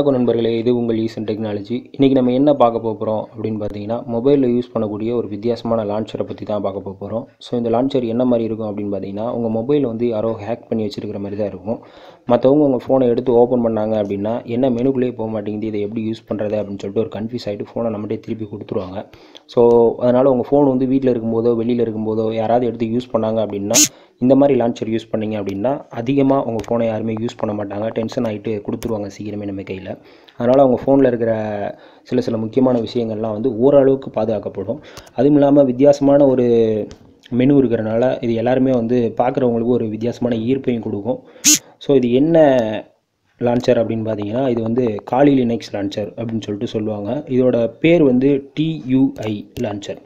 வணக்கம் நண்பர்களே இது உங்கள் ஈசன் டெக்னாலஜி இன்றைக்கி நம்ம என்ன பார்க்க போகிறோம் அப்படின்னு பார்த்தீங்கன்னா மொபைலில் யூஸ் பண்ணக்கூடிய ஒரு வித்தியாசமான லான்ச்சரை பற்றி தான் பார்க்க போகிறோம் ஸோ இந்த லான்ச்சர் என்ன மாதிரி இருக்கும் அப்படின்னு பார்த்தீங்கன்னா உங்கள் மொபைல் வந்து யாரோ ஹேக் பண்ணி வச்சிருக்கிற மாதிரி தான் இருக்கும் மற்றவங்க உங்கள் ஃபோனை எடுத்து ஓப்பன் பண்ணாங்க அப்படின்னா என்ன மெனுக்குள்ளேயே போக மாட்டேங்குது இதை எப்படி யூஸ் பண்ணுறது அப்படின்னு சொல்லிட்டு ஒரு கன்ஃபியூஸ் ஆகிட்டு ஃபோனை நம்மகிட்டே திருப்பி கொடுத்துருவாங்க ஸோ அதனால் உங்கள் ஃபோன் வந்து வீட்டில் இருக்கும்போதோ வெளியில் இருக்கும்போதோ யாராவது எடுத்து யூஸ் பண்ணாங்க அப்படின்னா இந்த மாதிரி லான்ச்சர் யூஸ் பண்ணீங்க அப்படின்னா அதிகமாக உங்கள் ஃபோனை யாருமே யூஸ் பண்ண மாட்டாங்க டென்ஷன் ஆகிட்டு கொடுத்துருவாங்க சீக்கிரமே நம்ம கையில் அதனால் உங்கள் ஃபோனில் இருக்கிற சில சில முக்கியமான விஷயங்கள்லாம் வந்து ஓரளவுக்கு பாதுகாக்கப்படும் அதுவும் இல்லாமல் வித்தியாசமான ஒரு மெனு இருக்கிறனால இது எல்லாருமே வந்து பார்க்குறவங்களுக்கு ஒரு வித்தியாசமான ஈர்ப்பையும் கொடுக்கும் ஸோ இது என்ன லான்ச்சர் அப்படின்னு பார்த்தீங்கன்னா இது வந்து காலி லினக்ஸ் லான்ச்சர் அப்படின்னு சொல்லிட்டு சொல்லுவாங்க இதோட பேர் வந்து டியூஐ லான்ச்சர்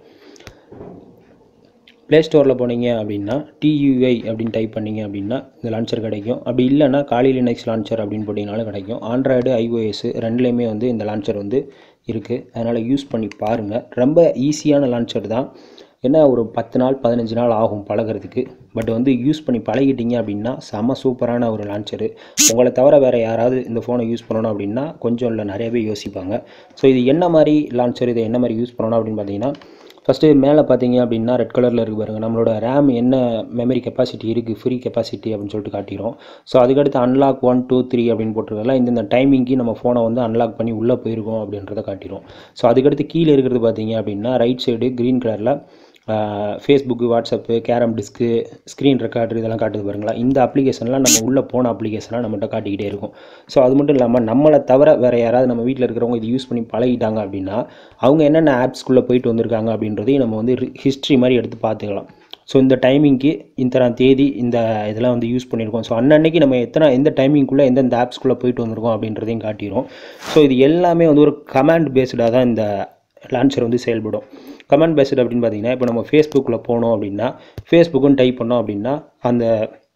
ப்ளே ஸ்டோரில் போனீங்க அப்படின்னா டியூஐ அப்படின்னு டைப் பண்ணீங்க அப்படின்னா இந்த லான்ச்சர் கிடைக்கும் அப்படி இல்லைன்னா காலி லினக்ஸ் லான்ச்சர் அப்படின்னு போட்டிங்கனாலும் கிடைக்கும் ஆண்ட்ராய்டு ஐஓஎஸ் ரெண்டுலேயுமே வந்து இந்த லான்ச்சர் வந்து இருக்குது அதனால் யூஸ் பண்ணி பாருங்கள் ரொம்ப ஈஸியான லான்ச்சர் தான் என்ன ஒரு பத்து நாள் பதினஞ்சு நாள் ஆகும் பழகிறதுக்கு பட் வந்து யூஸ் பண்ணி பழகிட்டீங்க அப்படின்னா செம சூப்பரான ஒரு லான்ச்சரு உங்களை தவிர வேறு யாராவது இந்த ஃபோனை யூஸ் பண்ணணும் அப்படின்னா கொஞ்சம் இல்லை நிறையவே யோசிப்பாங்க ஸோ இது என்ன மாதிரி லான்ச்சர் இதை என்ன மாதிரி யூஸ் பண்ணணும் அப்படின்னு பார்த்தீங்கன்னா ஃபஸ்ட்டு மேலே பார்த்தீங்க அப்படின்னா ரெட் கலரில் இருக்குது பாருங்கள் நம்மளோட ரேம் என்ன மெமரி கெப்பாசிட்டி இருக்குது ஃப்ரீ கெப்பாசிட்டி அப்படின்னு சொல்லிட்டு காட்டிடும் ஸோ அதுக்கடுத்து அன்லாக் ஒன் டூ த்ரீ அப்படின்னு போட்டிருக்கல இந்த டைமிங்க்கு நம்ம ஃபோனை வந்து அன்லாக் பண்ணி உள்ளே போயிருக்கோம் அப்படின்றத காட்டிடும் ஸோ அதுக்கடுத்து கீழே இருக்கிறது பார்த்தீங்க அப்படின்னா ரைட் சைடு க்ரீன் கலரில் Facebook WhatsApp carrom disc screen recorder இதெல்லாம் காட்டுது பாருங்களா இந்த அப்ளிகேஷன்லாம் நம்ம உள்ளே போன அப்ளிகேஷன்லாம் நம்மகிட்ட காட்டிக்கிட்டே இருக்கும் ஸோ அது மட்டும் இல்லாமல் நம்மளை தவிர வேறு யாராவது நம்ம வீட்டில் இருக்கிறவங்க இது யூஸ் பண்ணி பழகிட்டாங்க அப்படின்னா அவங்க என்னென்ன ஆப்ஸ்க்குள்ளே போயிட்டு வந்திருக்காங்க அப்படின்றதையும் நம்ம வந்து ஹிஸ்ட்ரி மாதிரி எடுத்து பார்த்துக்கலாம் ஸோ இந்த டைமிங்க்கு இத்தனை தேதி இந்த இதெல்லாம் வந்து யூஸ் பண்ணியிருக்கோம் ஸோ அன்னன்னைக்கு நம்ம எத்தனை எந்த டைமிங்குள்ளே எந்தெந்த ஆப்ஸ்க்குள்ளே போயிட்டு வந்திருக்கோம் அப்படின்றதையும் காட்டிடும் ஸோ இது எல்லாமே வந்து ஒரு கமாண்ட் பேஸ்டாக தான் இந்த லான்ச்சர் வந்து செயல்படும் கமெண்ட் பேஸ்டு அப்படின்னு பார்த்தீங்கன்னா இப்போ நம்ம ஃபேஸ்புக்கில் போனோம் அப்படின்னா ஃபேஸ்புக்குன்னு டைப் பண்ணோம் அப்படின்னா அந்த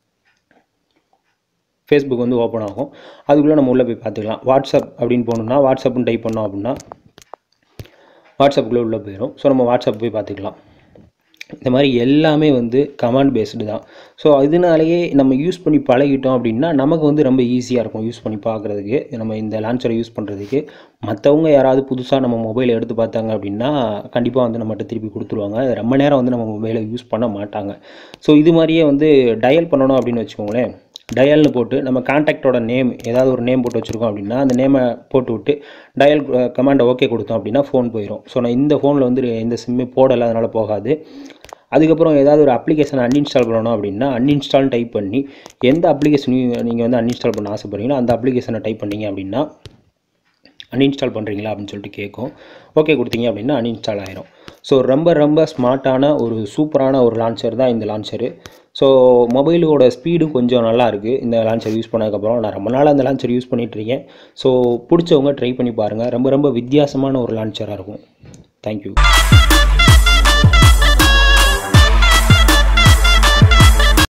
ஃபேஸ்புக் வந்து ஓப்பன் ஆகும் அதுக்குள்ளே நம்ம உள்ளே போய் பார்த்துக்கலாம் வாட்ஸ்அப் அப்படின்னு போகணுன்னா வாட்ஸ்அப்னு டைப் பண்ணோம் அப்படின்னா வாட்ஸ்அப்புக்குள்ளே உள்ளே போயிடும் ஸோ நம்ம வாட்ஸ்அப் போய் பார்த்துக்கலாம் இந்த மாதிரி எல்லாமே வந்து கமாண்ட் பேஸ்டு தான் ஸோ இதனாலேயே நம்ம யூஸ் பண்ணி பழகிட்டோம் அப்படின்னா நமக்கு வந்து ரொம்ப ஈஸியாக இருக்கும் யூஸ் பண்ணி பார்க்குறதுக்கு நம்ம இந்த லான்ச்சரை யூஸ் பண்ணுறதுக்கு மற்றவங்க யாராவது புதுசாக நம்ம மொபைலை எடுத்து பார்த்தாங்க அப்படின்னா கண்டிப்பாக வந்து நம்மகிட்ட திருப்பி கொடுத்துருவாங்க ரொம்ப நேரம் வந்து நம்ம மொபைலை யூஸ் பண்ண மாட்டாங்க ஸோ இது மாதிரியே வந்து டயல் பண்ணணும் அப்படின்னு வச்சுக்கோங்களேன் டயல்னு போட்டு நம்ம கான்டாக்டோட நேம் ஏதாவது ஒரு நேம் போட்டு வச்சுருக்கோம் அப்படின்னா அந்த நேமை போட்டு விட்டு டயல் கமாண்டை ஓகே கொடுத்தோம் அப்படின்னா ஃபோன் போயிடும் ஸோ நான் இந்த ஃபோனில் வந்து எந்த சிம்மே போடலை அதனால் போகாது அதுக்கப்புறம் ஏதாவது ஒரு அப்ளிகேஷன் அன்இன்ஸ்டால் பண்ணணும் அப்படின்னா அன்இன்ஸ்டால் டைப் பண்ணி எந்த அப்ளிகேஷன் நீங்கள் வந்து அன்இன்ஸ்டால் பண்ண ஆசைப்படுறீங்களோ அந்த அப்ளிகேஷனை டைப் பண்ணீங்க அப்படின்னா அன்இன்ஸ்டால் பண்ணுறீங்களா அப்படின்னு சொல்லிட்டு கேட்கும் ஓகே கொடுத்தீங்க அப்படின்னா அன்இன்ஸ்டால் ஆயிரும் ஸோ ரொம்ப ரொம்ப ஸ்மார்ட்டான ஒரு சூப்பரான ஒரு லான்ச்சர் தான் இந்த லான்ச்சரு ஸோ மொபைலோட ஸ்பீடு கொஞ்சம் நல்லா இருக்குது இந்த லான்ச்சர் யூஸ் பண்ணதுக்கப்புறம் நான் ரொம்ப நாளாக அந்த லான்ச்சர் யூஸ் பண்ணிகிட்ருக்கேன் ஸோ பிடிச்சவங்க ட்ரை பண்ணி பாருங்கள் ரொம்ப ரொம்ப வித்தியாசமான ஒரு லான்ச்சராக இருக்கும் தேங்க்யூ